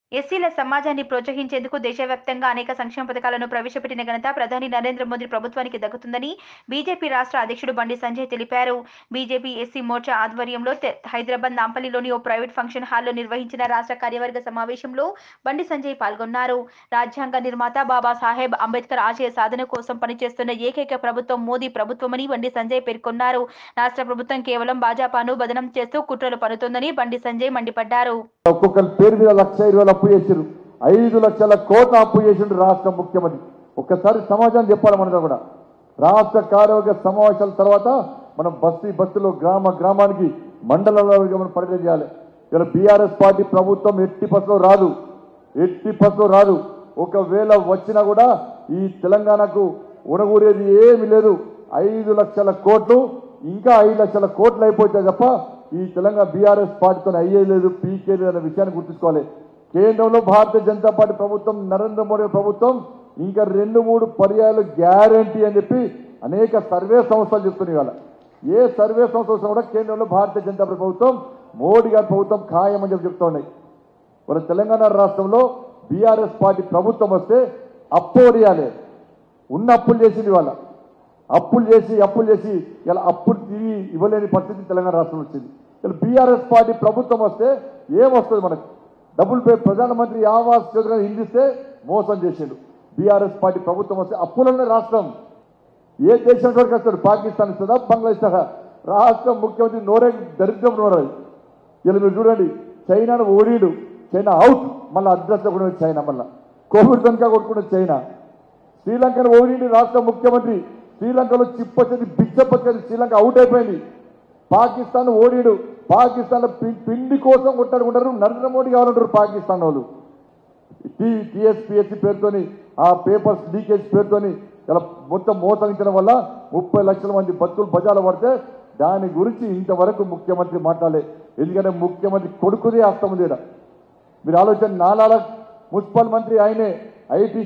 ఎస్సీల సమాజాన్ని ప్రోత్సహించేందుకు దేశవ్యాప్తంగా అనేక సంక్షేమ పథకాలను ప్రవేశపెట్టిన ఘనత ప్రధాని నరేంద్ర మోదీ ప్రభుత్వానికి దక్కుతుందని బీజేపీ రాష్ట్ర అధ్యక్షుడు బండి సంజయ్ తెలిపారు బీజేపీ ఎస్సీ మోర్చా ఆధ్వర్యంలో తె- హైదరాబాద్ నాంపల్లిలోని ఓ ప్రైవేట్ ఫంక్షన్ హాల్లో నిర్వహించిన రాష్ట్ర కార్యవర్గ సమావేశంలో బండి సంజయ్ పాల్గొన్నారు రాజ్యాంగ నిర్మాత బాబాసాహెబ్ అంబేద్కర్ ఆశయ సాధన కోసం పనిచేస్తున్న ఏకైక ప్రభుత్వం మోదీ ప్రభుత్వమని బండి సంజయ్ పేర్కొన్నారు రాష్ట్ర ప్రభుత్వం కేవలం భాజపాను బదనం చేస్తూ కుట్రలు పనుతోందని బండి సంజయ్ మండిపడ్డారు ఒక్కొక్కరి పేరు మీద లక్ష ఇరవై వేలు అప్పు చేసారు ఐదు లక్షల కోట్ల అప్పు చేసిండు రాష్ట్ర ముఖ్యమంత్రి ఒక్కసారి సమాజాన్ని చెప్పాలి మనతో కూడా రాష్ట్ర కార్యవర్గ సమావేశాల తర్వాత మనం బస్తీ బస్సులో గ్రామ గ్రామానికి మండలంలో మనం పరిచయం చేయాలి ఇలా బీఆర్ఎస్ పార్టీ ప్రభుత్వం ఎట్టి బస్సులో రాదు ఎట్టి బస్సులో రాదు ఒకవేళ వచ్చినా కూడా ఈ తెలంగాణకు ఉనగూరేది ఏమీ లేదు ఐదు లక్షల కోట్లు ఇంకా ఐదు లక్షల కోట్లు అయిపోతే తప్ప ఈ తెలంగాణ బీఆర్ఎస్ పార్టీతో అయ్యేది లేదు పీకేది అనే విషయాన్ని గుర్తుంచుకోవాలి కేంద్రంలో భారతీయ జనతా పార్టీ ప్రభుత్వం నరేంద్ర మోడీ ప్రభుత్వం ఇంకా రెండు మూడు పర్యాయాలు గ్యారంటీ అని చెప్పి అనేక సర్వే సంస్థలు చెప్తున్నాయి ఇవాళ ఏ సర్వే సంస్థ వచ్చినా కూడా కేంద్రంలో భారతీయ జనతా పార్టీ ప్రభుత్వం మోడీ గారి ప్రభుత్వం ఖాయమని చెప్పి చెప్తా ఉన్నాయి మన తెలంగాణ రాష్ట్రంలో బీఆర్ఎస్ పార్టీ ప్రభుత్వం వస్తే అప్పు ఒడియాలి ఉన్న అప్పులు చేసింది వాళ్ళ అప్పులు చేసి అప్పులు చేసి ఇలా అప్పులు తిరిగి ఇవ్వలేని పరిస్థితి తెలంగాణ రాష్ట్రం వచ్చింది ఇలా బీఆర్ఎస్ పార్టీ ప్రభుత్వం వస్తే ఏమొస్తుంది మనకు డబ్బులు పే ప్రధానమంత్రి ఆవాస్ యోజన హిందిస్తే మోసం చేసిండు బీఆర్ఎస్ పార్టీ ప్రభుత్వం వస్తే అప్పులున్న రాష్ట్రం ఏ దేశం వరకు వస్తాడు పాకిస్తాన్ ఇస్తుందా బంగ్లాదేశ్ సహా రాష్ట్ర ముఖ్యమంత్రి నోరే దరిద్రం నోరది ఇలా మీరు చూడండి చైనాను ఓడిడు చైనా అవుట్ మళ్ళీ అడ్రస్ కూడా చైనా మళ్ళీ కోవిడ్ కనుక కొట్టుకున్నది చైనా శ్రీలంకను ఓడింది రాష్ట్ర ముఖ్యమంత్రి శ్రీలంకలో చిప్పొచ్చింది బిచ్చపొచ్చింది శ్రీలంక అవుట్ అయిపోయింది పాకిస్తాన్ ఓడిడు పాకిస్తాన్ పిండి కోసం కొట్టాడుకుంటారు నరేంద్ర మోడీ కావాలంటారు పాకిస్తాన్ వాళ్ళు టీ టీఎస్పీఎస్సీ పేరుతోని ఆ పేపర్స్ లీకేజ్ పేరుతోని ఇలా మొత్తం మోసగించడం వల్ల ముప్పై లక్షల మంది బతుకులు బజాలు పడితే దాని గురించి ఇంతవరకు ముఖ్యమంత్రి మాట్లాడలే ఎందుకంటే ముఖ్యమంత్రి కొడుకుదే హస్తం ఉంది ఈడ. మీరు ఆలోచన నాలాల మున్సిపల్ మంత్రి ఆయనే ఐటీ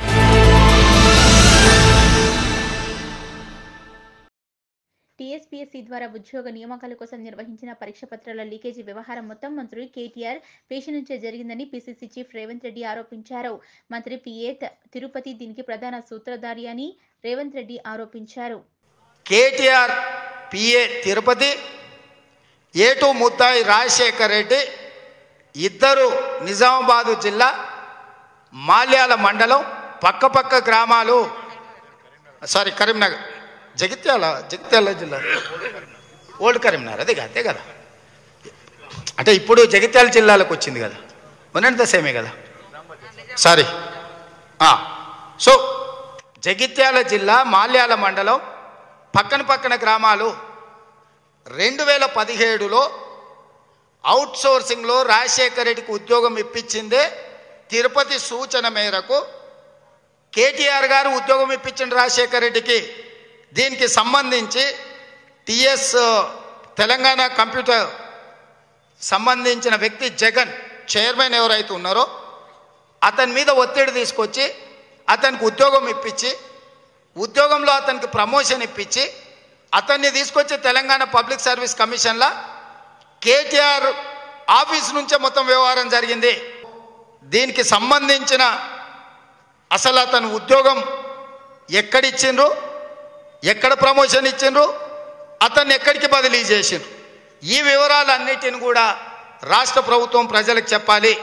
టీఎస్పీఎస్సీ ద్వారా ఉద్యోగ నియామకాల కోసం నిర్వహించిన పరీక్ష పత్రాల లీకేజీ వ్యవహారం మొత్తం మంత్రి కేటీఆర్ పేషి నుంచే జరిగిందని పీసీసీ చీఫ్ రేవంత్ రెడ్డి ఆరోపించారు మంత్రి పిఏ త- తిరుపతి దీనికి ప్రధాన సూత్రధారి అని రేవంత్ రెడ్డి ఆరోపించారు కేటీఆర్ పిఏ తిరుపతి ఏటు ముత్తాయి రాజశేఖర్ రెడ్డి ఇద్దరు నిజామాబాదు జిల్లా మాల్యాల మండలం పక్కపక్క గ్రామాలు సారీ కరీంనగర్ జగిత్యాల జగిత్యాల జిల్లా ఓల్డ్ కరీంనగర్ అదే కదా అదే కదా అంటే ఇప్పుడు జగిత్యాల జిల్లాలకు వచ్చింది కదా ఉన్నంత సేమే కదా సారీ ఆ, సో జగిత్యాల జిల్లా మాల్యాల మండలం పక్కన పక్కన గ్రామాలు రెండు వేల పదిహేడులో అవుట్ సోర్సింగ్లో రాజశేఖర రెడ్డికి ఉద్యోగం ఇప్పించిందే తిరుపతి సూచన మేరకు కేటీఆర్ గారు ఉద్యోగం ఇప్పించిన రాజశేఖర రెడ్డికి దీనికి సంబంధించి టిఎస్ తెలంగాణ కంప్యూటర్ సంబంధించిన వ్యక్తి జగన్ చైర్మన్ ఎవరైతే ఉన్నారో అతని మీద ఒత్తిడి తీసుకొచ్చి అతనికి ఉద్యోగం ఇప్పించి ఉద్యోగంలో అతనికి ప్రమోషన్ ఇప్పించి అతన్ని తీసుకొచ్చి తెలంగాణ పబ్లిక్ సర్వీస్ కమిషన్లో కేటీఆర్ ఆఫీస్ నుంచే మొత్తం వ్యవహారం జరిగింది దీనికి సంబంధించిన అసలు అతను ఉద్యోగం ఎక్కడిచ్చిండ్రు ఎక్కడ ప్రమోషన్ ఇచ్చిండ్రు అతన్ని ఎక్కడికి బదిలీ చేసిండ్రు ఈ వివరాలన్నిటిని కూడా రాష్ట్ర ప్రభుత్వం ప్రజలకు చెప్పాలి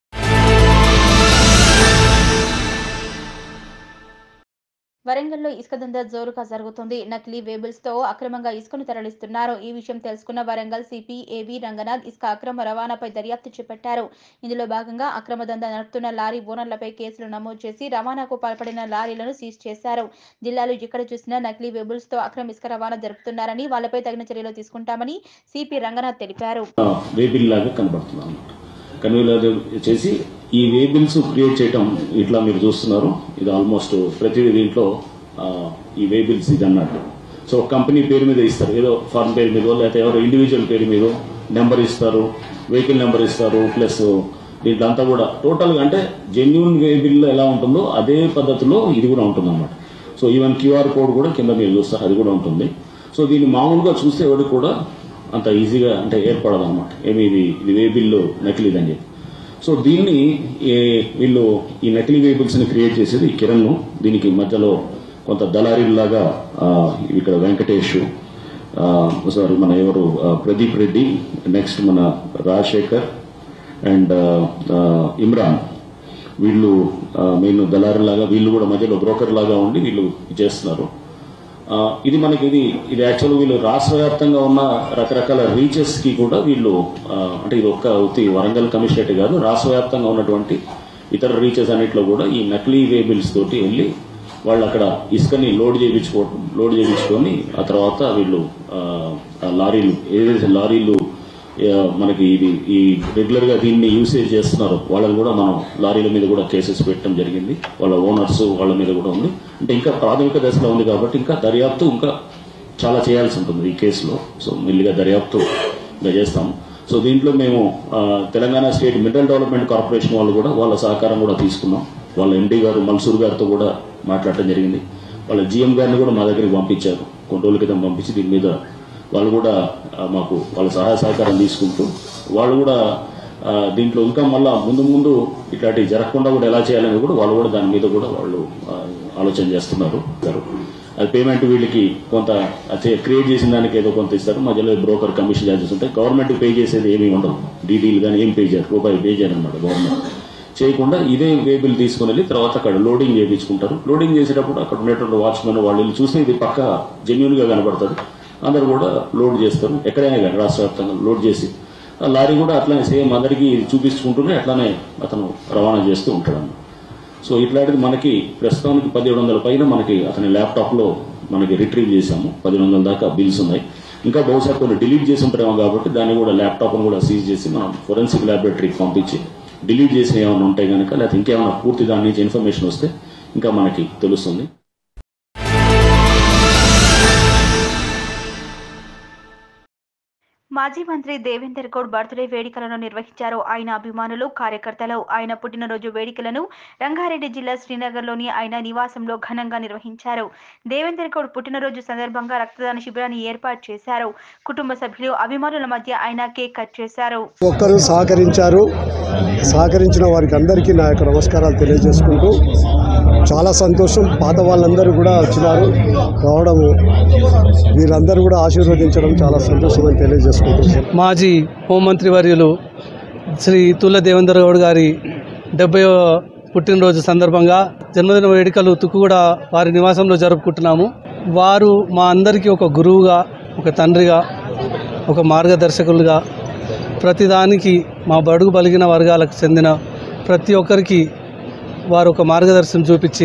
వరంగల్లో ఇసుక దందా జోరుగా జరుగుతుంది నకిలీ వేబుల్స్ తో అక్రమంగా ఇసుకను తరలిస్తున్నారు ఈ విషయం తెలుసుకున్న వరంగల్ సిపి ఏవి రంగనాథ్ ఇసుక అక్రమ రవాణాపై దర్యాప్తు చేపట్టారు ఇందులో భాగంగా అక్రమ దందా నడుపుతున్న లారీ ఓనర్లపై కేసులు నమోదు చేసి రవాణాకు పాల్పడిన లారీలను సీజ్ చేశారు జిల్లాలో ఎక్కడ చూసినా నకిలీ వేబుల్స్ తో అక్రమ ఇసుక రవాణా జరుపుతున్నారని వాళ్ళపై తగిన చర్యలు తీసుకుంటామని సిపి రంగనాథ్ తెలిపారు వేబిల్ లాగా కనబడుతుంది అనమాట కన్వీనర్ చేసి ఈ వేబిల్స్ క్రియేట్ చేయటం ఇట్లా మీరు చూస్తున్నారు ఇది ఆల్మోస్ట్ ప్రతి దీంట్లో ఆ, ఈ వేబిల్స్ ఇది అన్నట్టు సో ఒక కంపెనీ పేరు మీద ఇస్తారు ఏదో ఫార్మ్ పేరు మీద లేకపోతే ఎవరో ఇండివిజువల్ పేరు మీద నెంబర్ ఇస్తారు వెహికల్ నెంబర్ ఇస్తారు ప్లస్ దీంట్లో అంతా కూడా టోటల్ గా అంటే జెన్యున్ వేబిల్ ఎలా ఉంటుందో అదే పద్ధతిలో ఇది కూడా ఉంటుంది అనమాట సో ఈవెన్ క్యూఆర్ కోడ్ కూడా కింద మీరు చూస్తారు అది కూడా ఉంటుంది సో దీన్ని మామూలుగా చూస్తే ఎవరికి కూడా అంత ఈజీగా అంటే ఏర్పడదు అనమాట ఏమి ఇది ఇది వే బిల్లు నకిలీదని చెప్పి సో దీన్ని ఏ- వీళ్ళు ఈ నకిలీ వెహికల్స్ ని క్రియేట్ చేసేది ఈ కిరణ్ దీనికి మధ్యలో కొంత దళారీలాగా ఆ, ఇక్కడ వెంకటేష్ ఆ, సారీ మన ఎవరు ఆ, ప్రదీప్ రెడ్డి నెక్స్ట్ మన రాజశేఖర్ అండ్ ఇమ్రాన్ వీళ్ళు మెయిన్ దళారులాగా వీళ్ళు కూడా మధ్యలో బ్రోకర్ లాగా ఉండి వీళ్ళు చేస్తున్నారు ఆ, ఇది మనకి ఇది ఇది యాక్చువల్ వీళ్ళు రాష్ట్ర వ్యాప్తంగా ఉన్న రకరకాల రీచెస్ కి కూడా వీళ్ళు ఆ, అంటే ఇది ఒక్క ఉత్తి వరంగల్ కమిషనరేట్ కాదు రాష్ట్ర వ్యాప్తంగా ఉన్నటువంటి ఇతర రీచెస్ అన్నిట్లో కూడా ఈ నకిలీ వేబిల్స్ తోటి వెళ్ళి వాళ్ళు అక్కడ ఇసుకని లోడ్ చేయించుకోవడం లోడ్ చేయించుకొని ఆ తర్వాత వీళ్ళు ఆ, ఆ లారీలు ఏదైతే లారీలు ఆ, మనకి ఇది ఈ రెగ్యులర్ గా దీన్ని యూసేజ్ చేస్తున్నారు వాళ్ళని కూడా మనం లారీల మీద కూడా కేసెస్ పెట్టడం జరిగింది వాళ్ళ ఓనర్స్ వాళ్ళ మీద కూడా ఉంది అంటే ఇంకా ప్రాథమిక దశలో ఉంది కాబట్టి ఇంకా దర్యాప్తు ఇంకా చాలా చేయాల్సి ఉంటుంది ఈ కేసులో సో మెల్లిగా దర్యాప్తు ఇంకా చేస్తాము సో దీంట్లో మేము ఆ, Telangana state mineral development corporation వాళ్ళు కూడా వాళ్ళ సహకారం కూడా తీసుకున్నాం వాళ్ళ ఎండీ గారు మల్సూర్ గారితో కూడా మాట్లాడటం జరిగింది వాళ్ళ జీఎం గారిని కూడా మా దగ్గరికి పంపించారు కొన్ని రోజుల క్రితం పంపించి దీని మీద వాళ్ళు కూడా ఆ, మాకు వాళ్ళ సహాయ సహకారం తీసుకుంటూ వాళ్ళు కూడా ఆ, దీంట్లో ఇంకా మళ్ళా ముందు ముందు ఇట్లాంటివి జరగకుండా కూడా ఎలా చేయాలని కూడా వాళ్ళు కూడా దాని మీద కూడా వాళ్ళు ఆ, ఆలోచన చేస్తున్నారు అది పేమెంట్ వీళ్ళకి కొంత క్రియేట్ చేసిన దానికి ఏదో కొంత ఇస్తారు మధ్యలో బ్రోకర్ కమిషన్ ఛార్జెస్ ఉంటాయి గవర్నమెంట్ పే చేసేది ఏమీ ఉండవు డీడీలు కానీ ఏం పే చేయరు రూపాయి పే చేయరు అనమాట గవర్నమెంట్ చేయకుండా ఇదే వేబిల్ తీసుకుని వెళ్ళి తర్వాత అక్కడ లోడింగ్ చేయించుకుంటారు లోడింగ్ చేసేటప్పుడు అక్కడ ఉండేటువంటి వాచ్మెన్ వాళ్ళు వెళ్ళి చూస్తే ఇది పక్క జెన్యున్ గా కనబడుతుంది అందరు కూడా లోడ్ చేస్తారు ఎక్కడైనా కానీ రాష్ట్ర వ్యాప్తంగా లోడ్ చేసి ఆ లారీ కూడా అట్లానే సేమ్ అందరికీ చూపించుకుంటూనే అట్లానే అతను రవాణా చేస్తూ ఉంటాడు అన్నమాట. సో ఇట్లాంటిది మనకి ప్రస్తుతానికి పదిహేడు వందల పైన మనకి అతని ల్యాప్టాప్ లో మనకి రిట్రీవ్ చేశాము పదిహేడు వందల దాకా బిల్స్ ఉన్నాయి ఇంకా బహుశా కొన్ని డిలీట్ చేసి ఉంటారేమో కాబట్టి దాన్ని కూడా ల్యాప్టాప్ కూడా సీజ్ చేసి మనం ఫోరెన్సిక్ ల్యాబొరేటరీకి పంపించి డిలీట్ చేసిన ఏమైనా ఉంటాయి కనుక లేకపోతే ఇంకేమైనా పూర్తి దాని నుంచి ఇన్ఫర్మేషన్ వస్తే ఇంకా మనకి తెలుస్తుంది మాజీ మంత్రి దేవేందర్ గౌడ్ బర్త్డే వేడుకలను నిర్వహించారు ఆయన అభిమానులు కార్యకర్తలు ఆయన పుట్టినరోజు వేడుకలను రంగారెడ్డి జిల్లా శ్రీనగర్లోని ఆయన నివాసంలో ఘనంగా నిర్వహించారు దేవేందర్ గౌడ్ పుట్టినరోజు సందర్భంగా రక్తదాన శిబిరాన్ని ఏర్పాటు చేశారు కుటుంబ సభ్యులు అభిమానుల మధ్య ఆయన కేక్ కట్ చేశారు ఒక్కరు సహకరించారు సహకరించిన వారికి అందరికీ నా యొక్క నమస్కారాలు తెలియజేసుకుంటూ చాలా సంతోషం పాత వాళ్ళందరూ కూడా వచ్చినారు రావడము వీరందరూ కూడా ఆశీర్వదించడం చాలా సంతోషం అని తెలియజేసుకుంటున్నాను మాజీ హోంమంత్రి వర్యులు శ్రీ తుల్ల దేవేంద్ర గౌడ్ గారి డెబ్బై పుట్టినరోజు సందర్భంగా జన్మదిన వేడుకలు తుక్కుగూడ వారి నివాసంలో జరుపుకుంటున్నాము వారు మా అందరికీ ఒక గురువుగా ఒక తండ్రిగా ఒక మార్గదర్శకులుగా ప్రతిదానికి మా బడుగు బలిగిన వర్గాలకు చెందిన ప్రతి ఒక్కరికి వారు ఒక మార్గదర్శనం చూపించి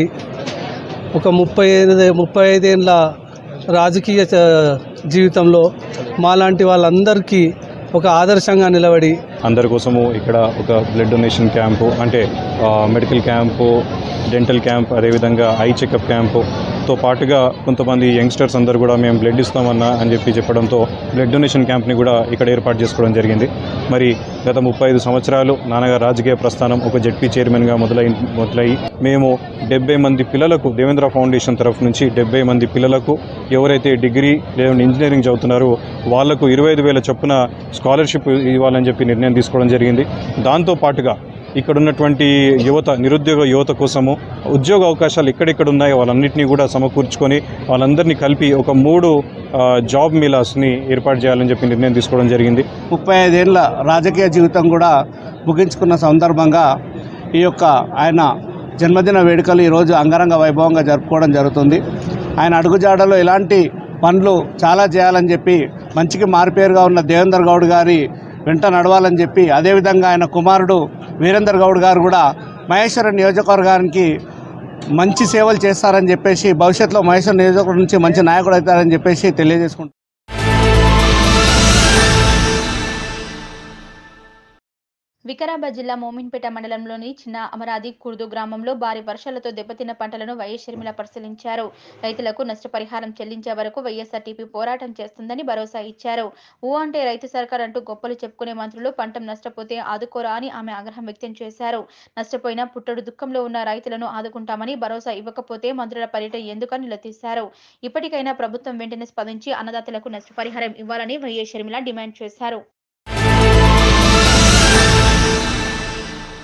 ఒక ముప్పై ఐదు ముప్పై ఐదేళ్ళ రాజకీయ చ- జీవితంలో మాలాంటి వాళ్ళందరికీ ఒక ఆదర్శంగా నిలబడి అందరి కోసము ఇక్కడ ఒక బ్లడ్ డొనేషన్ క్యాంపు అంటే ఆ, మెడికల్ క్యాంపు డెంటల్ క్యాంప్ అదేవిధంగా ఐ చెకప్ క్యాంపుతో పాటుగా కొంతమంది యంగ్స్టర్స్ అందరూ కూడా మేము బ్లడ్ ఇస్తామన్నా అని చెప్పి చెప్పడంతో బ్లడ్ డొనేషన్ క్యాంప్ని కూడా ఇక్కడ ఏర్పాటు చేసుకోవడం జరిగింది మరి గత ముప్పై ఐదు సంవత్సరాలు నాన్నగారు రాజకీయ ప్రస్థానం ఒక జడ్పీ చైర్మన్గా మొదలై మొదలై మేము డెబ్బై మంది పిల్లలకు దేవేంద్ర ఫౌండేషన్ తరఫు నుంచి డెబ్బై మంది పిల్లలకు ఎవరైతే డిగ్రీ లేదా ఇంజనీరింగ్ చదువుతున్నారో వాళ్లకు ఇరవై ఐదు వేల చొప్పున స్కాలర్షిప్ ఇవ్వాలని చెప్పి నిర్ణయం తీసుకోవడం జరిగింది దాంతో పాటుగా ఇక్కడ ఉన్నటువంటి యువత నిరుద్యోగ యువత కోసము ఉద్యోగ అవకాశాలు ఎక్కడెక్కడ ఉన్నాయో వాళ్ళన్నింటినీ కూడా సమకూర్చుకొని వాళ్ళందరినీ కలిపి ఒక మూడు ఆ, జాబ్ మిలాస్ని ఏర్పాటు చేయాలని చెప్పి నిర్ణయం తీసుకోవడం జరిగింది ముప్పై ఐదేళ్ల రాజకీయ జీవితం కూడా ముగించుకున్న సందర్భంగా ఈ యొక్క ఆయన జన్మదిన వేడుకలు ఈరోజు అంగరంగ వైభవంగా జరుపుకోవడం జరుగుతుంది ఆయన అడుగుజాడలో ఇలాంటి పనులు చాలా చేయాలని చెప్పి మంచికి మారిపేరుగా ఉన్న దేవేందర్ గౌడ్ గారి వెంట నడవాలని చెప్పి అదేవిధంగా ఆయన కుమారుడు వీరేందర్ గౌడ్ గారు కూడా మహేశ్వర నియోజకవర్గానికి మంచి సేవలు చేస్తారని చెప్పేసి భవిష్యత్తులో మహేశ్వర నియోజకవర్గం నుంచి మంచి నాయకుడు అవుతారని చెప్పేసి తెలియజేసుకుంటున్నాను వికారాబాద్ జిల్లా మోమిన్పేట మండలంలోని చిన్న అమరాది కుర్దు గ్రామంలో భారీ వర్షాలతో దెబ్బతిన్న పంటలను వైఎస్ షర్మిల పరిశీలించారు రైతులకు నష్టపరిహారం చెల్లించే వరకు వైఎస్ఆర్టీపీ పోరాటం చేస్తుందని భరోసా ఇచ్చారు ఊ అంటే రైతు సర్కార్ అంటూ గొప్పలు చెప్పుకునే మంత్రులు పంట నష్టపోతే ఆదుకోరా అని ఆమె ఆగ్రహం వ్యక్తం చేశారు నష్టపోయిన పుట్టడు దుఃఖంలో ఉన్న రైతులను ఆదుకుంటామని భరోసా ఇవ్వకపోతే మంత్రుల పర్యటన ఎందుకని నిలదీశారు ఇప్పటికైనా ప్రభుత్వం వెంటనే స్పందించి అన్నదాతలకు నష్టపరిహారం ఇవ్వాలని వైఎస్ షర్మిల డిమాండ్ చేశారు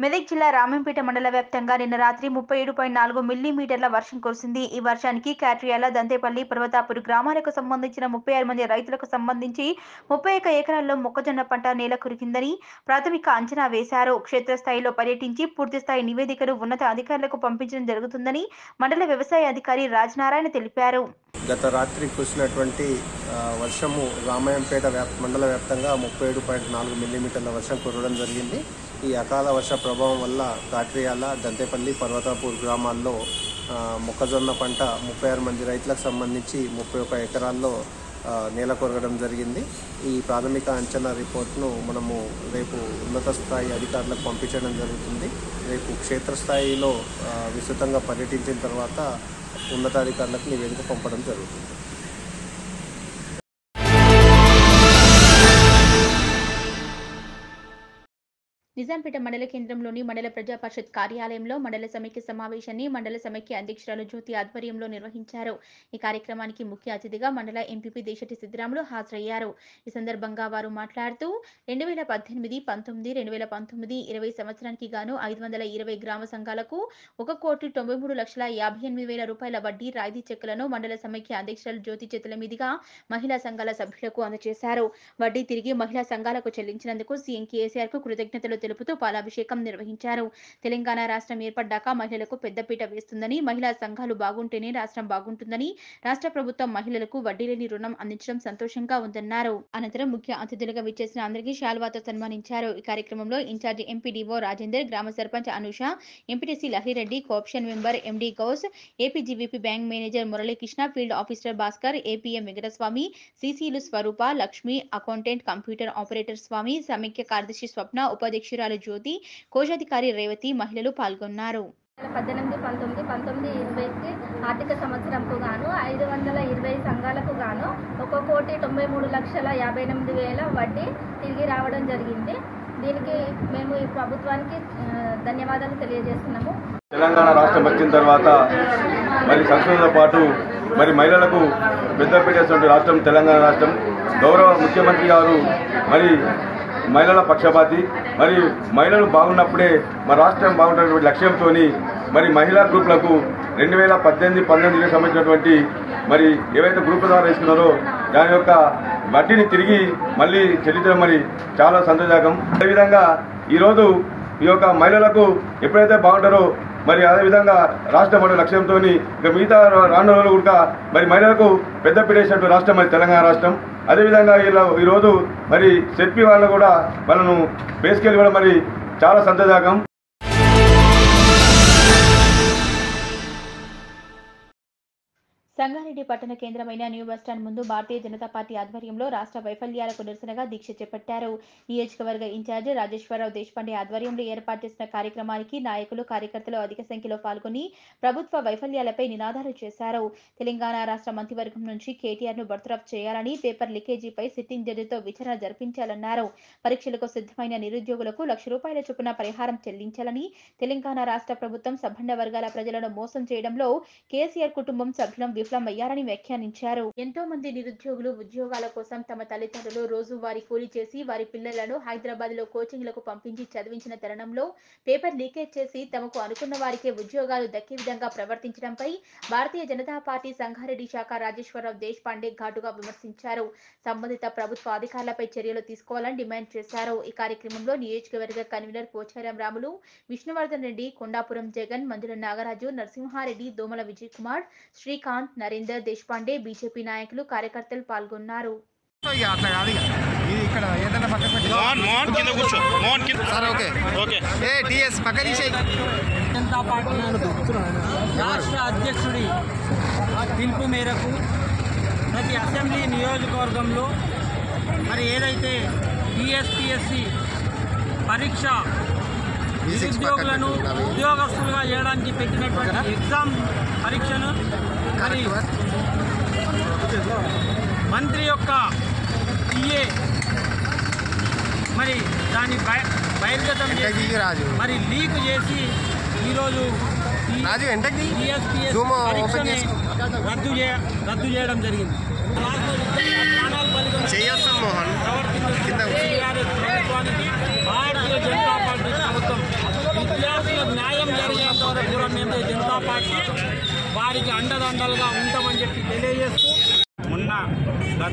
మెదక్ జిల్లా రామంపేట మండల వ్యాప్తంగా నిన్న రాత్రి ముప్పై ఏడు పాయింట్ నాలుగు మిల్లీమీటర్ల వర్షం కురిసింది ఈ వర్షానికి కాట్రియాల దంతేపల్లి పర్వతాపూర్ గ్రామాలకు సంబంధించిన ముప్పై ఆరు మంది రైతులకు సంబంధించి ముప్పై ఒక్క ఎకరాల్లో మొక్కజొన్న పంట నేల కురికిందని ప్రాథమిక అంచనా వేశారు క్షేత్రస్థాయిలో పర్యటించి పూర్తిస్థాయి నివేదికను ఉన్నత అధికారులకు పంపించడం జరుగుతుందని మండల వ్యవసాయ అధికారి రాజనారాయణ తెలిపారు గత రాత్రి కురిసినటువంటి ఆ, వర్షము రామాయంపేట వ్యాప్ మండల వ్యాప్తంగా ముప్పై ఏడు పాయింట్ నాలుగు మిల్లీమీటర్ల వర్షం కురవడం జరిగింది ఈ అకాల వర్ష ప్రభావం వల్ల కాట్రియాల దంతేపల్లి పర్వతాపూర్ గ్రామాల్లో ఆ, మొక్కజొన్న పంట ముప్పై ఆరు మంది రైతులకు సంబంధించి ముప్పై ఒక ఎకరాల్లో ఆ, నేల కొరగడం జరిగింది ఈ ప్రాథమిక అంచనా రిపోర్ట్ను మనము రేపు ఉన్నత స్థాయి అధికారులకు పంపించడం జరుగుతుంది రేపు క్షేత్రస్థాయిలో ఆ, విస్తృతంగా పర్యటించిన తర్వాత ఉన్నతాధికారులకు నివేదిక పంపడం జరుగుతుంది నిజాంపేట మండల కేంద్రంలోని మండల ప్రజా పరిషత్ కార్యాలయంలో మండల సమైక్య సమావేశాన్ని మండల సమైక్య అధ్యక్షురాలు జ్యోతి ఆధ్వర్యంలో నిర్వహించారు ఈ కార్యక్రమానికి ముఖ్య అతిథిగా మండల ఎంపీపీ దేశటి సిద్ధరాములు హాజరయ్యారు ఈ సందర్భంగా వారు మాట్లాడుతూ రెండు వేల పద్దెనిమిది పంతొమ్మిది రెండు వేల పంతొమ్మిది ఇరవై సంవత్సరానికి గాను ఐదు వందల ఇరవై గ్రామ సంఘాలకు ఒక కోటి తొంభై మూడు లక్షల యాభై ఎనిమిది వేల రూపాయల వడ్డీ రాయితీ చెక్కులను మండల సమైక్య అధ్యక్షురాలు జ్యోతి చేతుల మీదుగా మహిళా సంఘాల సభ్యులకు అందజేశారు వడ్డీ తిరిగి మహిళా సంఘాలకు చెల్లించినందుకు సీఎం కేసీఆర్ కు కృతజ్ఞతలు తెలుపుతూ పాలాభిషేకం నిర్వహించారు తెలంగాణ రాష్ట్రం ఏర్పడ్డాక మహిళలకు పెద్దపీట వేస్తుందని మహిళా సంఘాలు బాగుంటేనే రాష్ట్రం బాగుంటుందని రాష్ట్ర ప్రభుత్వం మహిళలకు వడ్డీ లేని రుణం అందించడం సంతోషంగా ఉందన్నారు అనంతరం ముఖ్య అతిథులుగా విచ్చేసిన అందరికీ శాల్వాతో సన్మానించారు ఈ కార్యక్రమంలో ఇన్ఛార్జి ఎంపీడీఓ రాజేందర్ గ్రామ sarpanch Anusha MPTC Lahireddy co-option member MD Ghouse APGVB bank manager Muralikrishna field officer Bhaskar APM Venkataswamy సీసీలు Swaroopa Lakshmi accountant computer operator Swamy Samaikya కార్యదర్శి స్వప్న ఉపాధ్యక్షురాలు జ్యోతి కోశాధికారి రేవతి మహిళలు పాల్గొన్నారు పద్దెనిమిది పంతొమ్మిది పంతొమ్మిది ఇరవైకి ఆర్థిక సంవత్సరంకు గాను ఐదు వందల ఇరవై సంఘాలకు గాను ఒక కోటి తొంభై మూడు లక్షల యాభై ఎనిమిది వేల వడ్డీ తిరిగి రావడం జరిగింది దీనికి మేము ఈ ప్రభుత్వానికి ఆ, ధన్యవాదాలు తెలియజేస్తున్నాము తెలంగాణ రాష్ట్రం వచ్చిన తర్వాత మరి సంస్కృతితో పాటు మరి మహిళలకు పెద్దపీట వేసినటువంటి రాష్ట్రం తెలంగాణ రాష్ట్రం గౌరవ ముఖ్యమంత్రి గారు మరి మహిళల పక్షపాతి మరి మహిళలు బాగున్నప్పుడే మన రాష్ట్రం బాగుంటున్నటువంటి లక్ష్యంతో మరి మహిళా గ్రూపులకు రెండు వేల పద్దెనిమిది పంతొమ్మిదికి సంబంధించినటువంటి మరి ఏవైతే గ్రూప్ ద్వారా వేసుకున్నారో దాని యొక్క వడ్డీని తిరిగి మళ్ళీ చెల్లించడం మరి చాలా సంతోషకం అదేవిధంగా ఈరోజు ఈ యొక్క మహిళలకు ఎప్పుడైతే బాగుంటారో మరి అదేవిధంగా రాష్ట్ర మండలి లక్ష్యంతో ఇక మిగతా రానున్న రోజులు కూడా మరి మహిళలకు పెద్ద పిడేసినటువంటి రాష్ట్రం మరి తెలంగాణ రాష్ట్రం అదేవిధంగా ఇలా ఈరోజు మరి సెట్పి వాళ్ళు కూడా వాళ్ళను బేస్కెళ్ళి కూడా మరి చాలా సంతోషకం సంగారెడ్డి పట్టణ కేంద్రమైన న్యూ బస్టాండ్ ముందు భారతీయ జనతా పార్టీ ఆధ్వర్యంలో రాష్ట్ర వైఫల్యాలకు నిరసనగా దీక్ష చేపట్టారు నియోజకవర్గ ఇన్ఛార్జ్ రాజేశ్వరరావు దేశపాండే ఆధ్వర్యంలో ఏర్పాటు చేసిన కార్యక్రమానికి నాయకులు కార్యకర్తలు అధిక సంఖ్యలో పాల్గొని ప్రభుత్వ వైఫల్యాలపై నినాదాలు చేశారు తెలంగాణ రాష్ట్ర మంత్రివర్గం నుంచి కేటీఆర్ ను బర్తరఫ్ చేయాలని పేపర్ లీకేజీపై సిట్టింగ్ జడ్జితో విచారణ జరిపించాలన్నారు పరీక్షలకు సిద్ధమైన నిరుద్యోగులకు లక్ష రూపాయల చొప్పున పరిహారం చెల్లించాలని తెలంగాణ రాష్ట్ర ప్రభుత్వం సబ్బండ వర్గాల ప్రజలను మోసం చేయడంలో కేసీఆర్ కుటుంబం సభ్యులం విఫలమయ్యారని వ్యాఖ్యానించారు ఎంతో మంది నిరుద్యోగులు ఉద్యోగాల కోసం తమ తల్లిదండ్రులు రోజువారీ కూలీ చేసి వారి పిల్లలను హైదరాబాద్ లో కోచింగ్లకు పంపించి చదివించిన తరుణంలో పేపర్ లీకేజ్ చేసి తమకు అనుకున్న వారికే ఉద్యోగాలు దక్కే విధంగా ప్రవర్తించడంపై భారతీయ జనతా పార్టీ సంగారెడ్డి శాఖ రాజేశ్వరరావు దేశపాండే ఘాటుగా విమర్శించారు సంబంధిత ప్రభుత్వ అధికారులపై చర్యలు తీసుకోవాలని డిమాండ్ చేశారు ఈ కార్యక్రమంలో నియోజకవర్గ కన్వీనర్ పోచారం రాములు విష్ణువర్ధన్ రెడ్డి కొండాపురం జగన్ మందుల నాగరాజు నరసింహారెడ్డి దోమల విజయ్ కుమార్ శ్రీకాంత్ నరేందర్ దేశపాండే బీజేపీ నాయకులు కార్యకర్తలు పాల్గొన్నారు అట్లా కాదు ఇక. ఇది ఇక్కడ ఏదైనా పక్కన పెట్టి సార్ ఓకే ఓకే ఏ టిఎస్ పక్కన తీసేయ్. జనతా పార్టీ రాష్ట్ర అధ్యక్షుడి పిలుపు మేరకు ప్రతి అసెంబ్లీ నియోజకవర్గంలో మరి ఏదైతే టీఎస్పిఎస్సి పరీక్ష నిరుద్యోగులను ఉద్యోగస్తులుగా చేయడానికి పెట్టినటువంటి ఎగ్జామ్ పరీక్షను మరి మంత్రి యొక్క పిఏ మరి దాన్ని బయ- బహిర్గతం చేసి మరి లీక్ చేసి ఈరోజు టీఎస్పీఎస్ పరీక్షని రద్దు చేయ రద్దు చేయడం జరిగింది రాష్ట్ర విద్యార్థుల ప్రాణాలు బలిగొన్న ప్రవర్తించిన టీఆర్ఎస్ ప్రభుత్వానికి భారతీయ జనతా పార్టీ ప్రభుత్వం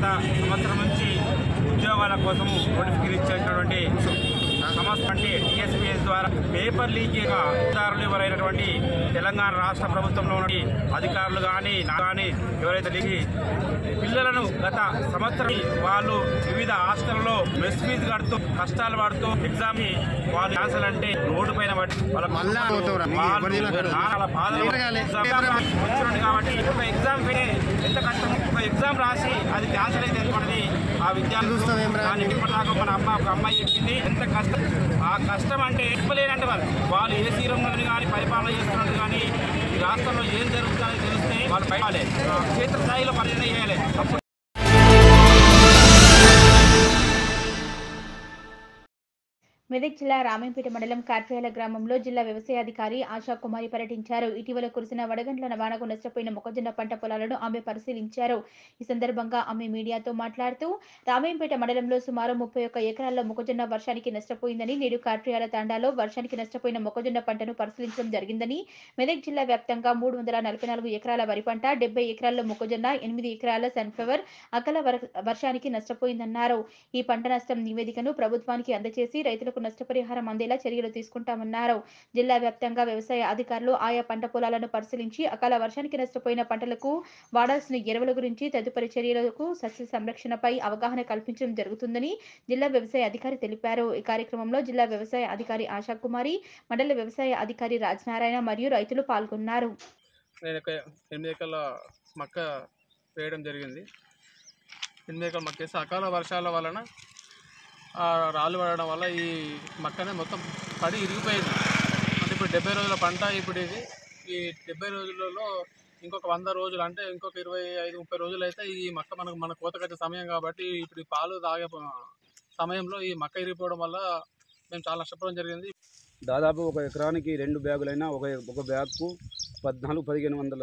సంవత్సరం నుంచి ఉద్యోగాల కోసం నోటిఫికేషన్ ఇచ్చేటటువంటి సంస్థ అంటే టీఎస్పీఎస్ ద్వారా పేపర్ లీకేజ్ అధికారులు ఎవరైనటువంటి తెలంగాణ రాష్ట్ర ప్రభుత్వంలో ఉన్న అధికారులు కానీ నా కానీ ఎవరైతే లీకి పిల్లలను గత సంవత్సరం వాళ్ళు వివిధ హాస్టల్లో మెస్ ఫీజు కడుతూ కష్టాలు పడుతూ ఎగ్జామ్ ని వాళ్ళు క్యాన్సల్ అంటే రోడ్డు పైన పడి వాళ్ళ మళ్ళా పోతావురా? నీకు వాళ్ళు ఎవరిది ఇలా? నానా బాధలు పేపర్ ఎగ్జామ్ వచ్చినట్టు కాబట్టి ఒక ఎగ్జామ్ ఫీ ఎంత కష్టం ఒక ఎగ్జామ్ రాసి అది క్యాన్సిల్ అయితే ఎందుకన్నది ఆ విద్యార్థులు దాన్ని ఇప్పటిదాకా మన అమ్మ ఒక అమ్మాయి చెప్పింది ఎంత కష్టం ఆ కష్టం అంటే చెప్పలేనంటే వాళ్ళు వాళ్ళు ఏ సీరంలోని కానీ పరిపాలన చేస్తున్నట్టు కానీ ఈ రాష్ట్రంలో ఏం జరుగుతుందో తెలిస్తే వాళ్ళు బయట క్షేత్రస్థాయిలో పర్యటన చేయాలి అప్పుడు మెదక్ జిల్లా రామంపేట మండలం కార్పేల గ్రామంలో జిల్లా వ్యవసాయాధికారి ఆశా కుమారి పర్యటించారు ఇటీవల కురిసిన వడగండ్ల వానకు నష్టపోయిన మొక్కజొన్న పంట పొలాలను ఆమె పరిశీలించారు ఈ సందర్భంగా ఆమె మీడియాతో మాట్లాడుతూ రామాయంపేట మండలంలో సుమారు ముప్పై ఒక్క ఎకరాల్లో మొక్కజొన్న వర్షానికి నష్టపోయిందని నేడు కార్పేయాల తాండాలో వర్షానికి నష్టపోయిన మొక్కజొన్న పంటను పరిశీలించడం జరిగిందని మెదక్ జిల్లా వ్యాప్తంగా మూడు వందల నలభై నాలుగు ఎకరాల వరి పంట డెబ్బై ఎకరాల్లో మొక్కజొన్న ఎనిమిది ఎకరాల సన్ఫ్లవర్ అకల వర- వర్షానికి నష్టపోయిందన్నారు ఈ పంట నష్టం నివేదికను ప్రభుత్వానికి అందజేసి రైతులకు నష్టపరిహారం అందేలా చర్యలు తీసుకుంటామన్నారు జిల్లా వ్యాప్తంగా వ్యవసాయ అధికారులు ఆయా పంట పొలాలను పరిశీలించి అకాల వర్షానికి నష్టపోయిన పంటలకు వాడాల్సిన ఎరువుల గురించి తదుపరి చర్యలకు సస్య సంరక్షణపై అవగాహన కల్పించడం జరుగుతుందని జిల్లా వ్యవసాయ అధికారి తెలిపారు ఈ కార్యక్రమంలో జిల్లా వ్యవసాయ అధికారి ఆశా కుమారి మండల వ్యవసాయ అధికారి రాజనారాయణ మరియు రైతులు పాల్గొన్నారు నేను ఒక ఎనిమిది ఎకరాల మక్క వేయడం జరిగింది ఎనిమిది ఎకరాల మక్క వేసి అకాల వర్షాల వలన ఆ రాళ్ళు పడడం వల్ల ఈ మక్కనే మొత్తం పడి ఇరిగిపోయింది అంటే ఇప్పుడు డెబ్బై రోజుల పంట ఇప్పుడు ఇది ఈ డెబ్బై రోజులలో ఇంకొక వంద రోజులు అంటే ఇంకొక ఇరవై ఐదు ముప్పై రోజులు అయితే ఈ మక్క మనకు మన కోతకొచ్చే సమయం కాబట్టి ఇప్పుడు ఈ పాలు తాగే ప- సమయంలో ఈ మక్క ఇరిగిపోవడం వల్ల మేము చాలా నష్టపోవడం జరిగింది దాదాపు ఒక ఎకరానికి రెండు బ్యాగులైనా ఒక ఒక బ్యాగ్కు పద్నాలుగు పదిహేను వందల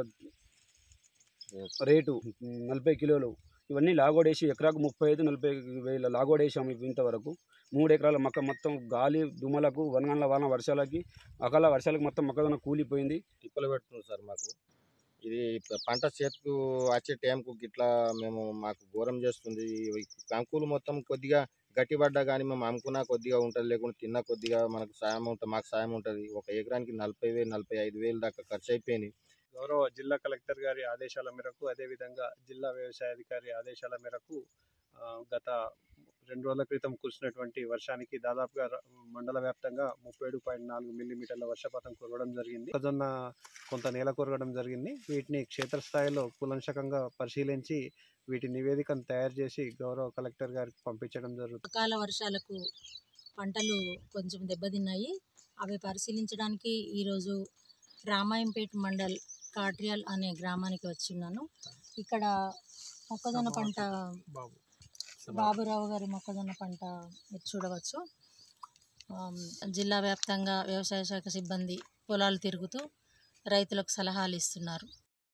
రేటు నలభై కిలోలు ఇవన్నీ లాగోడేసి ఎకరాకు ముప్పై ఐదు నలభై వేల లాగోడేసాము ఇంతవరకు మూడు ఎకరాల మొక్క మొత్తం గాలి దుమ్మలకు వనగండ్ల వాన వర్షాలకి అకాల వర్షాలకు మొత్తం మొక్కజొన్న కూలిపోయింది తిప్పలు పెడుతుంది సార్ మాకు ఇది ప- పంట చేతికి వచ్చే టైంకు గిట్లా మేము మాకు ఘోరం చేస్తుంది ఈ కంకులు మొత్తం కొద్దిగా గట్టిపడ్డా కానీ మేము అమ్ముకున్నా కొద్దిగా ఉంటుంది లేకుంటే తిన్నా కొద్దిగా మనకు సాయం ఉంటుంది మాకు సాయం ఉంటుంది ఒక ఎకరానికి నలభై వేలు నలభై ఐదు వేలు దాకా ఖర్చు అయిపోయింది గౌరవ జిల్లా కలెక్టర్ గారి ఆదేశాల మేరకు అదేవిధంగా జిల్లా వ్యవసాయ అధికారి ఆదేశాల మేరకు ఆ, గత రెండు రోజుల క్రితం కురిసినటువంటి వర్షానికి దాదాపుగా ర- మండల వ్యాప్తంగా ముప్పై ఏడు పాయింట్ నాలుగు మిల్లీమీటర్ల వర్షపాతం కురవడం జరిగింది మొక్కజొన్న కొంత నేల కొరగడం జరిగింది వీటిని క్షేత్రస్థాయిలో కూలంశకంగా పరిశీలించి వీటి నివేదికను తయారు చేసి గౌరవ కలెక్టర్ గారికి పంపించడం జరుగుతుంది అకాల వర్షాలకు పంటలు కొంచెం దెబ్బతిన్నాయి అవి పరిశీలించడానికి ఈరోజు రామాయంపేట్ మండల్ కాట్రియాల్ అనే గ్రామానికి వచ్చి ఉన్నాను ఇక్కడ మొక్కజొన్న పంట బాబురావు గారి మొక్కజొన్న పంట మీరు చూడవచ్చు ఆమ్, జిల్లా వ్యాప్తంగా వ్యవసాయ శాఖ సిబ్బంది పొలాలు తిరుగుతూ రైతులకు సలహాలు ఇస్తున్నారు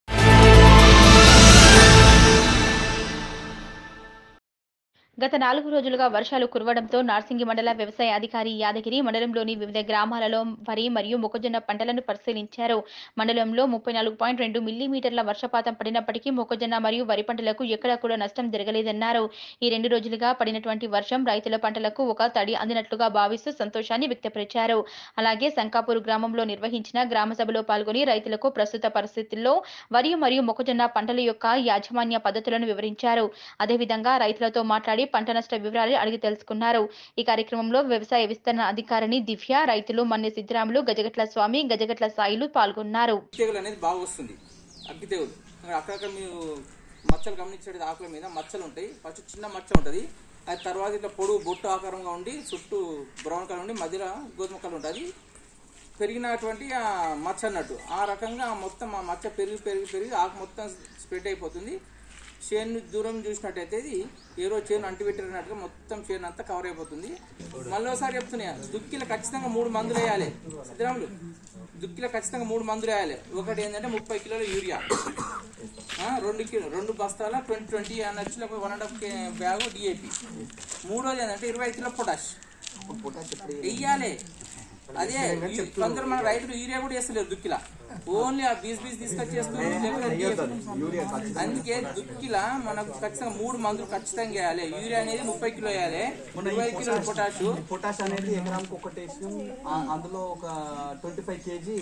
గత నాలుగు రోజులుగా వర్షాలు కురవడంతో నార్సింగి మండల వ్యవసాయ అధికారి యాదగిరి మండలంలోని వివిధ గ్రామాలలో వరి మరియు మొక్కజొన్న పంటలను పరిశీలించారు మండలంలో ముప్పై నాలుగు పాయింట్ రెండు మిల్లీమీటర్ల వర్షపాతం పడినప్పటికీ మొక్కజొన్న మరియు వరి పంటలకు ఎక్కడా కూడా నష్టం జరగలేదన్నారు ఈ రెండు రోజులుగా పడినటువంటి వర్షం రైతుల పంటలకు ఒక తడి అందినట్లుగా భావిస్తూ సంతోషాన్ని వ్యక్తపరిచారు అలాగే సంకాపూర్ గ్రామంలో నిర్వహించిన గ్రామ సభలో పాల్గొని రైతులకు ప్రస్తుత పరిస్థితుల్లో వరి మరియు మొక్కజొన్న పంటల యొక్క యాజమాన్య పద్ధతులను వివరించారు అదేవిధంగా రైతులతో మాట్లాడి పంట నష్ట వివరాలు అడిగి తెలుసుకున్నారు ఈ కార్యక్రమంలో వ్యవసాయ విస్తరణ అధికారిని దివ్య రైతులు మన్నె సిద్ధరాములు గజగట్ల స్వామి గజగట్ల సాయిలు పాల్గొన్నారు తెగులు అనేది బాగా వస్తుంది అగ్గి తెగులు అక్కడక్కడ మీరు మచ్చలు గమనించేది ఆకుల మీద మచ్చలు ఉంటాయి ఫస్ట్ చిన్న మచ్చ ఉంటుంది అది తర్వాత ఇట్లా పొడుగు బొట్టు ఆకారంగా ఉండి చుట్టూ బ్రౌన్ కలర్ ఉండి మధ్యలో గోధుమ కలర్ ఉంటుంది పెరిగినటువంటి ఆ మచ్చ అన్నట్టు ఆ రకంగా ఆ మొత్తం ఆ మచ్చ పెరిగి పెరిగి పెరిగి ఆకు మొత్తం స్ప్రెడ్ అయిపోతుంది చేను దూరం చూసినట్టయితే ఇది ఏ రోజు చేను అంటిపెట్టినట్టుగా మొత్తం చేను అంతా కవర్ అయిపోతుంది మళ్ళీ ఒకసారి చెప్తున్నా దుక్కిలో ఖచ్చితంగా మూడు మందులు వేయాలి సిద్ధరాములు దుక్కిలో ఖచ్చితంగా మూడు మందులు వేయాలి ఒకటి ఏంటంటే ముప్పై కిలోల యూరియా ఆ, రెండు కిలో రెండు బస్తాల ట్వంటీ ట్వంటీ అనొచ్చు లేకపోతే one and half bag DAP మూడోది ఏంటంటే ఇరవై ఐదు కిలో పొటాష్ వెయ్యాలి అదే ఈ కొందరు మన రైతులు యూరియా కూడా వేస్తలేరు దుక్కిలా ఓన్లీ ఆ బీస్ బీస్ తీసుకొచ్చి వేస్తున్నారు అందుకే దుక్కిలా మనకు ఖచ్చితంగా మూడు మందులు ఖచ్చితంగా వేయాలి యూరియా అనేది ముప్పై కిలో వేయాలి ఇరవై కిలో పొటాషు పొటాష్ అనేది ఎకరానికి ఒకటి వేసినాం ఆ- అందులో ఒక twenty five KG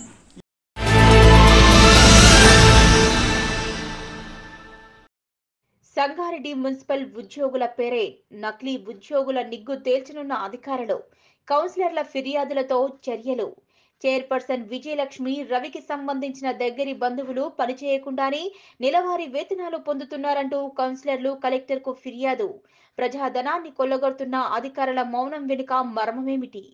Sangareddy municipal ఉద్యోగుల పేరే నకిలీ ఉద్యోగుల నిగ్గు తేల్చనున్న అధికారులు కౌన్సిలర్ల ఫిర్యాదులతో చర్యలు చైర్పర్సన్ విజయలక్ష్మి రవికి సంబంధించిన దగ్గరి బంధువులు పనిచేయకుండానే నెలవారీ వేతనాలు పొందుతున్నారంటూ కౌన్సిలర్లు కలెక్టర్కు ఫిర్యాదు ప్రజాధనాన్ని కొల్లగొడుతున్న అధికారుల మౌనం వెనుక మర్మమేమిటి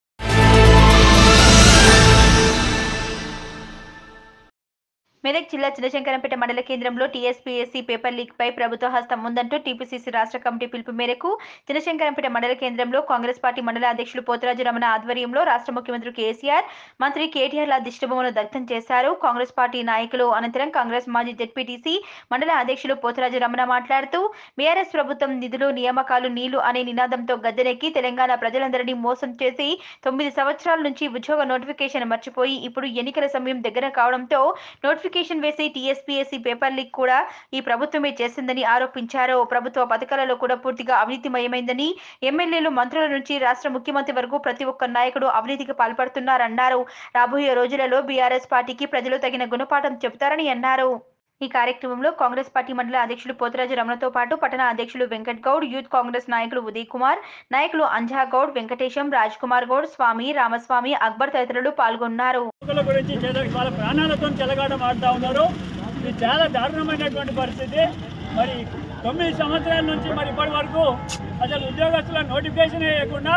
మెదక్ జిల్లా చిన్నశంకరంపేట మండల కేంద్రంలో టీఎస్పీఎస్సీ పేపర్ లీక్ పై ప్రభుత్వ హస్తం ఉందంటూ టీపీసీసీ రాష్ట్ర కమిటీ పిలుపు మేరకు చిన్నశంకరంపేట మండల కేంద్రంలో కాంగ్రెస్ పార్టీ మండల అధ్యక్షులు పోతరాజు రమణ ఆధ్వర్యంలో రాష్ట్ర ముఖ్యమంత్రి కేసీఆర్ మంత్రి కేటీఆర్ల దిష్టబొమ్మను దగ్ధం చేశారు కాంగ్రెస్ పార్టీ నాయకులు అనంతరం కాంగ్రెస్ మాజీ జెడ్పీటీసీ మండల అధ్యక్షులు పోతరాజు రమణ మాట్లాడుతూ బీఆర్ఎస్ ప్రభుత్వం నిధులు నియామకాలు నీళ్లు అనే నినాదంతో గద్దెనెక్కి తెలంగాణ ప్రజలందరినీ మోసం చేసి తొమ్మిది సంవత్సరాల నుంచి ఉద్యోగ నోటిఫికేషన్ మర్చిపోయి ఇప్పుడు ఎన్నికల సమయం దగ్గర కావడంతో నోటిఫికేషన్ వేసి టీఎస్పీఎస్సీ పేపర్ లీక్ కూడా ఈ ప్రభుత్వమే చేసిందని ఆరోపించారు ప్రభుత్వ పథకాలలో కూడా పూర్తిగా అవినీతిమయమైందని ఎమ్మెల్యేలు మంత్రుల నుంచి రాష్ట్ర ముఖ్యమంత్రి వరకు ప్రతి ఒక్క నాయకుడు అవినీతికి పాల్పడుతున్నారన్నారు రాబోయే రోజులలో బీఆర్ఎస్ పార్టీకి ప్రజలు తగిన గుణపాఠం చెబుతారని అన్నారు ఈ కార్యక్రమంలో కాంగ్రెస్ పార్టీ మండల అధ్యక్షులు పోతరాజు రమణతో పాటు పట్టణ అధ్యక్షులు వెంకట్ గౌడ్ యూత్ కాంగ్రెస్ నాయకులు ఉదయ్ కుమార్ నాయకులు అంజా గౌడ్ వెంకటేశం రాజ్ కుమార్ గౌడ్ స్వామి రామస్వామి అక్బర్ తదితరులు పాల్గొన్నారు యువకుల గురించి చెల- వాళ్ళ ప్రాణాలతో చెలగాటం ఆడుతూ ఉన్నారు ఇది చాలా దారుణమైనటువంటి పరిస్థితి మరి తొమ్మిది సంవత్సరాల నుంచి మరి ఇప్పటి వరకు అసలు ఉద్యోగస్తుల నోటిఫికేషన్ వేయకుండా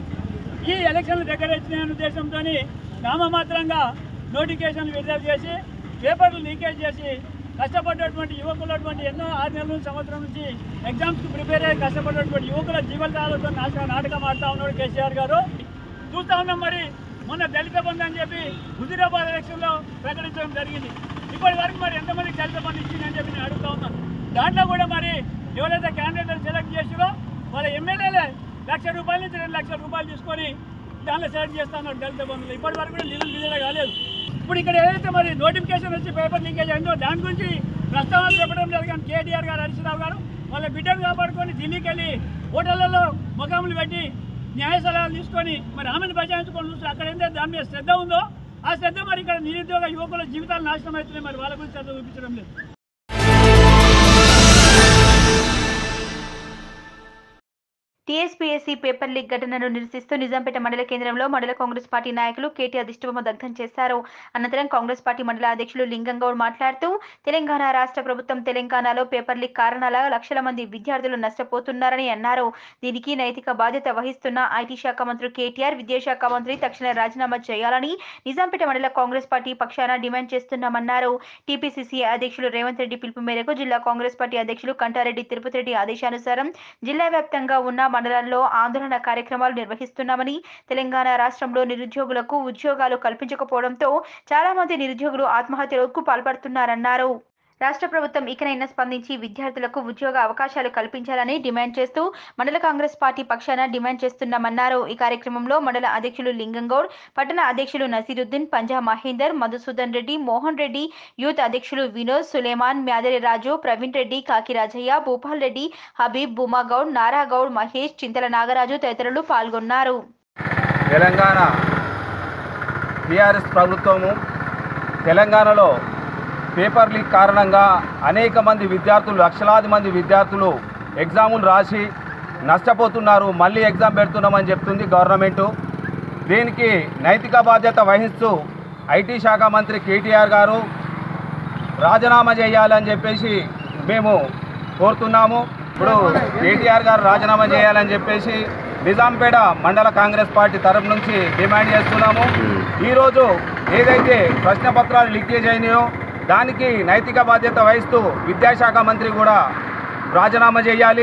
ఈ ఎలక్షన్లు దగ్గర వచ్చిన ఉద్దేశంతో నామమాత్రంగా నోటిఫికేషన్ విడుదల చేసి పేపర్లు లీకేజ్ చేసి కష్టపడ్డటువంటి యువకులటువంటి ఎన్నో ఆరు నెలల సంవత్సరం నుంచి ఎగ్జామ్స్కి ప్రిపేర్ అయ్యి కష్టపడ్డటువంటి యువకుల జీవితాలతో నాశ నాటకం ఆడుతూ ఉన్నాడు కేసీఆర్ గారు చూస్తా ఉన్నాం మరి మొన్న దళిత బంధు అని చెప్పి హుజురాబాద్ ఎలక్షన్లో ప్రకటించడం జరిగింది ఇప్పటి వరకు మరి ఎంతమంది దళిత బంధు ఇచ్చిందని చెప్పి నేను అడుగుతా ఉన్నాను దాంట్లో కూడా మరి ఎవరైతే క్యాండిడేట్ సెలెక్ట్ చేసిరో వాళ్ళ ఎమ్మెల్యేలే లక్ష రూపాయల నుంచి రెండు లక్షల రూపాయలు తీసుకొని దాంట్లో సెలెక్ట్ చేస్తా ఉన్నారు దళిత బంధువులు ఇప్పటి వరకు కూడా నిధులు విడుదల కాలేదు ఇప్పుడు ఇక్కడ ఏదైతే మరి నోటిఫికేషన్ వచ్చి పేపర్ లీకేజ్ అయిందో దాని గురించి ప్రస్తావన చెప్పడం జరిగింది కేటీఆర్ గారు హరీశ్రావు గారు వాళ్ళ బిడ్డను కాపాడుకొని ఢిల్లీకి వెళ్ళి హోటళ్లలో ముఖాములు పెట్టి న్యాయ సలహాలు తీసుకొని మరి ఆమెను బచాయించుకొని చూస్తే అక్కడ ఏంటంటే దాని మీద శ్రద్ధ ఉందో ఆ శ్రద్ధ మరి ఇక్కడ నిరుద్యోగ యువకుల జీవితాలు నాశనం అవుతున్నాయి మరి వాళ్ళ గురించి శ్రద్ధ చూపించడం లేదు టీఎస్పీఎస్సీ పేపర్ లీక్ ఘటనను నిరసిస్తూ నిజాంపేట మండల కేంద్రంలో మండల కాంగ్రెస్ పార్టీ నాయకులు కేటీఆర్ దిష్టిబొమ్మ దగ్ధం చేశారు అనంతరం కాంగ్రెస్ పార్టీ మండల అధ్యక్షులు లింగం గౌడ్ మాట్లాడుతూ తెలంగాణ రాష్ట్ర ప్రభుత్వం తెలంగాణలో పేపర్ లీక్ కారణాల లక్షల మంది విద్యార్థులు నష్టపోతున్నారని అన్నారు దీనికి నైతిక బాధ్యత వహిస్తున్న ఐటీ శాఖ మంత్రి కేటీఆర్ విద్యాశాఖ మంత్రి తక్షణ రాజీనామా చేయాలని నిజాంపేట మండల కాంగ్రెస్ పార్టీ పక్షాన డిమాండ్ చేస్తున్నామన్నారు టీపీసీసీ అధ్యక్షులు రేవంత్ రెడ్డి పిలుపు మేరకు జిల్లా కాంగ్రెస్ పార్టీ అధ్యక్షులు కంటారెడ్డి తిరుపతి రెడ్డి ఆదేశానుసారం జిల్లా వ్యాప్తంగా ఉన్న మండలాల్లో ఆందోళన కార్యక్రమాలు నిర్వహిస్తున్నామని తెలంగాణ రాష్ట్రంలో నిరుద్యోగులకు ఉద్యోగాలు కల్పించకపోవడంతో చాలా మంది నిరుద్యోగులు ఆత్మహత్యలకు పాల్పడుతున్నారన్నారు రాష్ట్ర ప్రభుత్వం ఇకనైనా స్పందించి విద్యార్థులకు ఉద్యోగ అవకాశాలు కల్పించాలని డిమాండ్ చేస్తూ మండల కాంగ్రెస్ పార్టీ పక్షాన డిమాండ్ చేస్తున్నామన్నారు ఈ కార్యక్రమంలో మండల అధ్యక్షులు లింగంగౌడ్ పట్టణ అధ్యక్షులు నసీరుద్దీన్ పంజా మహేందర్ మధుసూదన్ రెడ్డి మోహన్ రెడ్డి యూత్ అధ్యక్షులు వినోద్ సులేమాన్ మ్యాదరి రాజు ప్రవీణ్ రెడ్డి కాకి రాజయ్య భూపాల్ రెడ్డి హబీబ్ బుమాగౌడ్ నారాగౌడ్ మహేష్ చింతల నాగరాజు తదితరులు పాల్గొన్నారు తెలంగాణ టీఆర్ఎస్ ప్రభుత్వము తెలంగాణలో పేపర్ లీక్ కారణంగా అనేక మంది విద్యార్థులు లక్షలాది మంది విద్యార్థులు ఎగ్జాములు రాసి నష్టపోతున్నారు మళ్ళీ ఎగ్జామ్ పెడుతున్నామని చెప్తుంది గవర్నమెంటు దీనికి నైతిక బాధ్యత వహిస్తూ ఐటీ శాఖ మంత్రి కేటీఆర్ గారు రాజీనామా చేయాలని చెప్పేసి మేము కోరుతున్నాము ఇప్పుడు కేటీఆర్ గారు రాజీనామా చేయాలని చెప్పేసి నిజాంపేట మండల కాంగ్రెస్ పార్టీ తరఫు నుంచి డిమాండ్ చేస్తున్నాము ఈరోజు ఏదైతే ప్రశ్న పత్రాలు లీకేజ్ అయినాయో దానికి నైతిక బాధ్యత వహిస్తూ విద్యాశాఖ మంత్రి కూడా రాజీనామా చేయాలి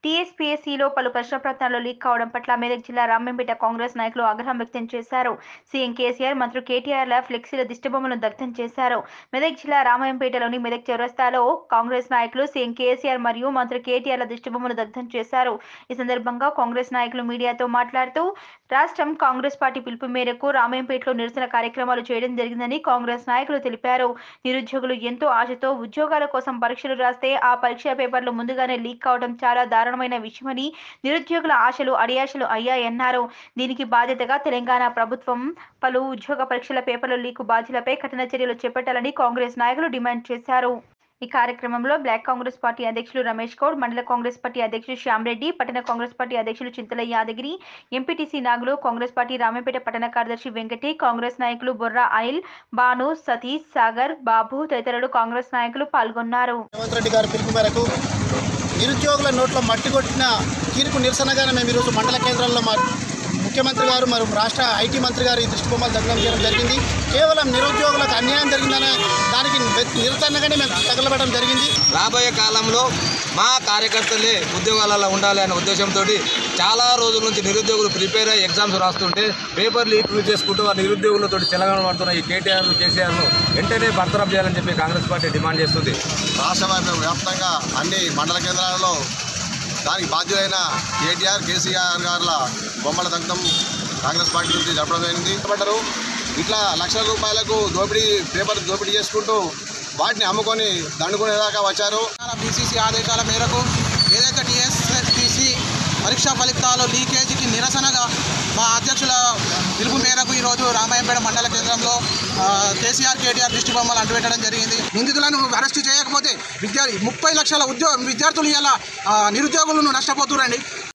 టీఎస్పీఎస్సీలో పలు ప్రశ్న పత్రాలు లీక్ కావడం పట్ల మెదక్ జిల్లా రామంపేట కాంగ్రెస్ నాయకులు ఆగ్రహం వ్యక్తం చేశారు సీఎం కేసీఆర్ మంత్రి కేటీఆర్ల ఫ్లెక్సీల దిష్టిబొమ్మను దగ్ధం చేశారు మెదక్ జిల్లా రామాయంపేటలోని మెదక్ చౌరస్తాలో కాంగ్రెస్ నాయకులు సీఎం కేసీఆర్ మరియు మంత్రి కేటీఆర్ల దిష్టిబొమ్మను దగ్ధం చేశారు ఈ సందర్భంగా కాంగ్రెస్ నాయకులు మీడియాతో మాట్లాడుతూ రాష్ట్రం కాంగ్రెస్ పార్టీ పిలుపు మేరకు రామాయంపేటలో నిరసన కార్యక్రమాలు చేయడం జరిగిందని కాంగ్రెస్ నాయకులు తెలిపారు నిరుద్యోగులు ఎంతో ఆశతో ఉద్యోగాల కోసం పరీక్షలు రాస్తే ఆ పరీక్ష పేపర్లు ముందుగానే లీక్ కావడం చాలా దారుణమైన విషయమని నిరుద్యోగుల ఆశలు అడియాశలు అయ్యాయన్నారు దీనికి బాధ్యతగా తెలంగాణ ప్రభుత్వం పలు ఉద్యోగ పరీక్షల పేపర్ల లీకు బాధ్యులపై కఠిన చర్యలు చేపట్టాలని కాంగ్రెస్ నాయకులు డిమాండ్ చేశారు ఈ కార్యక్రమంలో బ్లాక్ కాంగ్రెస్ పార్టీ అధ్యక్షులు రమేష్ గౌడ్ మండల కాంగ్రెస్ పార్టీ అధ్యక్షులు శ్యామ్ రెడ్డి పట్టణ కాంగ్రెస్ పార్టీ అధ్యక్షులు Chintala Yadagiri MPTC Nagulu Congress party Ramapeta పట్టణ కార్యదర్శి వెంకటి కాంగ్రెస్ నాయకులు బొర్రా అనిల్ భాను సతీష్ సాగర్ బాబు తదితరులు కాంగ్రెస్ నాయకులు పాల్గొన్నారు రేవంత్ రెడ్డి గారి పిలుపు మేరకు నిరుద్యోగుల నోట్లో మట్టి కొట్టిన తీరుకు నిరసనగానే మేము ఈరోజు మండల కేంద్రంలో మా ముఖ్యమంత్రి గారు మరియు రాష్ట్ర ఐటీ మంత్రి గారు ఈ దృష్టిబొమ్మలు దగ్ధం చేయడం జరిగింది కేవలం నిరుద్యోగులకు అన్యాయం జరిగిందనే దానికి నిరసనగానే మేము తగలబడడం జరిగింది రాబోయే కాలంలో మా కార్యకర్తలే ఉద్యోగాలలో ఉండాలి అనే ఉద్దేశంతో చాలా రోజుల నుంచి నిరుద్యోగులు ప్రిపేర్ అయ్యి ఎగ్జామ్స్ రాస్తుంటే పేపర్ లీక్లు చేసుకుంటూ ఆ నిరుద్యోగులతో తెలంగాణ పడుతున్న ఈ కేటీఆర్ కేసీఆర్ను వెంటనే బర్తరఫ్ చేయాలని చెప్పి కాంగ్రెస్ పార్టీ డిమాండ్ చేస్తుంది రాష్ట్ర వ్యాప్తంగా అన్ని మండల కేంద్రాలలో దానికి బాధ్యులైన కేటీఆర్ కేసీఆర్ గారుల బొమ్మల దగ్ధం కాంగ్రెస్ పార్టీ నుంచి జరపడం జరిగింది పడ్డారు ఇట్లా లక్షల రూపాయలకు దోపిడీ పేపర్ దోపిడీ చేసుకుంటూ వాటిని అమ్ముకొని దండుకునేదాకా వచ్చారు బీసీసీ ఆదేశాల మేరకు ఏదైతే టీఎస్ఎస్పిసి పరీక్షా ఫలితాలు లీకేజీకి నిరసనగా మా అధ్యక్షుల పిలుపు మేరకు ఈరోజు రామాయంపేట మండల కేంద్రంలో ఆ, కేసీఆర్ కేటీఆర్ దిష్టి బొమ్మలు అంటుపెట్టడం జరిగింది నిందితులను అరెస్టు చేయకపోతే విద్యార్థి ముప్పై లక్షల ఉద్యోగ విద్యార్థులు ఇలా నిరుద్యోగులను నష్టపోతురండి